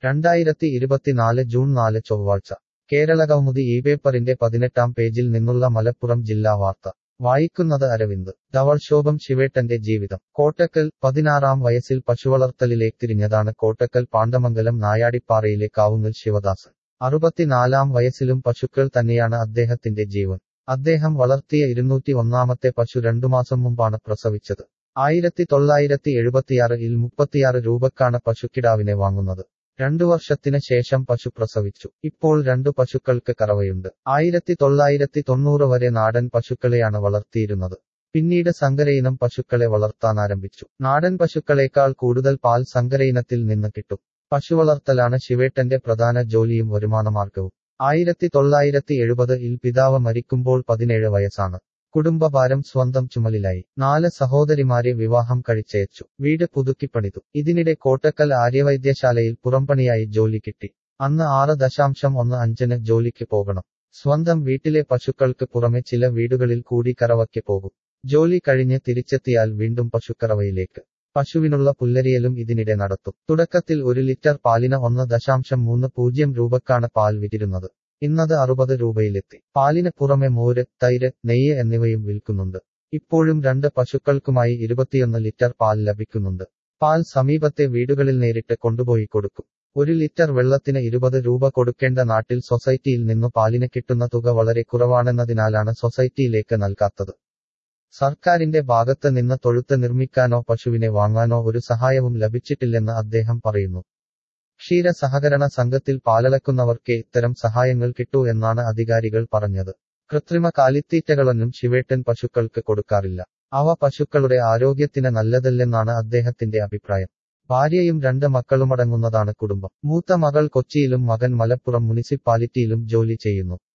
രണ്ടായിരത്തി ഇരുപത്തിനാല് ജൂൺ നാല് ചൊവ്വാഴ്ച കേരളകൗമുദി ഈ പേപ്പറിന്റെ പതിനെട്ടാം പേജിൽ നിന്നുള്ള മലപ്പുറം ജില്ലാ വാർത്ത വായിക്കുന്നത് അരവിന്ദ് ധവൾശോഭം ശിവേട്ടന്റെ ജീവിതം കോട്ടക്കൽ പതിനാറാം വയസ്സിൽ പശുവളർത്തലിലേക്ക് തിരിഞ്ഞതാണ് കോട്ടക്കൽ പാണ്ഡമംഗലം നായാടിപ്പാറയിലെ കാവുങ്ങൽ ശിവദാസൻ അറുപത്തിനാലാം വയസ്സിലും പശുക്കൾ തന്നെയാണ് അദ്ദേഹത്തിന്റെ ജീവൻ അദ്ദേഹം വളർത്തിയ ഇരുന്നൂറ്റി ഒന്നാമത്തെ പശു രണ്ടു മാസം മുമ്പാണ് പ്രസവിച്ചത് ആയിരത്തി തൊള്ളായിരത്തി എഴുപത്തിയാറിൽ മുപ്പത്തിയാറ് രൂപക്കാണ് പശുക്കിടാവിനെ വാങ്ങുന്നത് രണ്ടു വർഷത്തിന് ശേഷം പശു പ്രസവിച്ചു ഇപ്പോൾ രണ്ടു പശുക്കൾക്ക് കറവയുണ്ട് ആയിരത്തി തൊള്ളായിരത്തി തൊണ്ണൂറ് വരെ നാടൻ പശുക്കളെയാണ് വളർത്തിയിരുന്നത് പിന്നീട് സങ്കരയിനം പശുക്കളെ വളർത്താനാരംഭിച്ചു നാടൻ പശുക്കളേക്കാൾ കൂടുതൽ പാൽ സങ്കരയിനത്തിൽ നിന്ന് കിട്ടും പശുവളർത്തലാണ് ശിവേട്ടന്റെ പ്രധാന ജോലിയും വരുമാനമാർഗവും ആയിരത്തി തൊള്ളായിരത്തി എഴുപത് ഇൽ പിതാവ് മരിക്കുമ്പോൾ പതിനേഴ് വയസ്സാണ് കുടുംബഭാരം സ്വന്തം ചുമലിലായി നാല് സഹോദരിമാരെ വിവാഹം കഴിച്ചയച്ചു വീട് പുതുക്കിപ്പണിതു ഇതിനിടെ കോട്ടക്കൽ ആര്യവൈദ്യശാലയിൽ പുറംപണിയായി ജോലി കിട്ടി അന്ന് ആറ് ദശാംശം ഒന്ന് അഞ്ചിന് ജോലിക്ക് പോകണം സ്വന്തം വീട്ടിലെ പശുക്കൾക്ക് പുറമെ ചില വീടുകളിൽ കൂടി കറവയ്ക്ക് പോകും ജോലി കഴിഞ്ഞ് തിരിച്ചെത്തിയാൽ വീണ്ടും പശുക്കറവയിലേക്ക് പശുവിനുള്ള പുല്ലരിയലും ഇതിനിടെ നടത്തും തുടക്കത്തിൽ ഒരു ലിറ്റർ പാലിന് ഒന്ന് ദശാംശം മൂന്ന് പൂജ്യം രൂപക്കാണ് പാൽ വിറ്റിരുന്നത് ഇന്നത് അറുപത് രൂപയിലെത്തി പാലിന് പുറമെ മോര് തൈര് നെയ്യ് എന്നിവയും വിൽക്കുന്നുണ്ട് ഇപ്പോഴും രണ്ട് പശുക്കൾക്കുമായി ഇരുപത്തിയൊന്ന് ലിറ്റർ പാൽ ലഭിക്കുന്നുണ്ട് പാൽ സമീപത്തെ വീടുകളിൽ നേരിട്ട് കൊണ്ടുപോയി കൊടുക്കും ഒരു ലിറ്റർ വെള്ളത്തിന് ഇരുപത് രൂപ കൊടുക്കേണ്ട നാട്ടിൽ സൊസൈറ്റിയിൽ നിന്നു പാലിന് കിട്ടുന്ന തുക വളരെ കുറവാണെന്നതിനാലാണ് സൊസൈറ്റിയിലേക്ക് നൽകാത്തത് സർക്കാരിന്റെ ഭാഗത്ത് നിന്ന് തൊഴുത്ത് നിർമ്മിക്കാനോ പശുവിനെ വാങ്ങാനോ ഒരു സഹായവും ലഭിച്ചിട്ടില്ലെന്ന് അദ്ദേഹം പറയുന്നു ക്ഷീര സഹകരണ സംഘത്തിൽ പാലളക്കുന്നവർക്കേ ഇത്തരം സഹായങ്ങൾ കിട്ടൂ എന്നാണ് അധികാരികൾ പറഞ്ഞത് കൃത്രിമ കാലിത്തീറ്റകളൊന്നും ശിവേട്ടൻ പശുക്കൾക്ക് കൊടുക്കാറില്ല അവ പശുക്കളുടെ ആരോഗ്യത്തിന് നല്ലതല്ലെന്നാണ് അദ്ദേഹത്തിന്റെ അഭിപ്രായം ഭാര്യയും രണ്ട് മക്കളുമടങ്ങുന്നതാണ് കുടുംബം മൂത്ത മകൾ കൊച്ചിയിലും മകൻ മലപ്പുറം മുനിസിപ്പാലിറ്റിയിലും ജോലി ചെയ്യുന്നു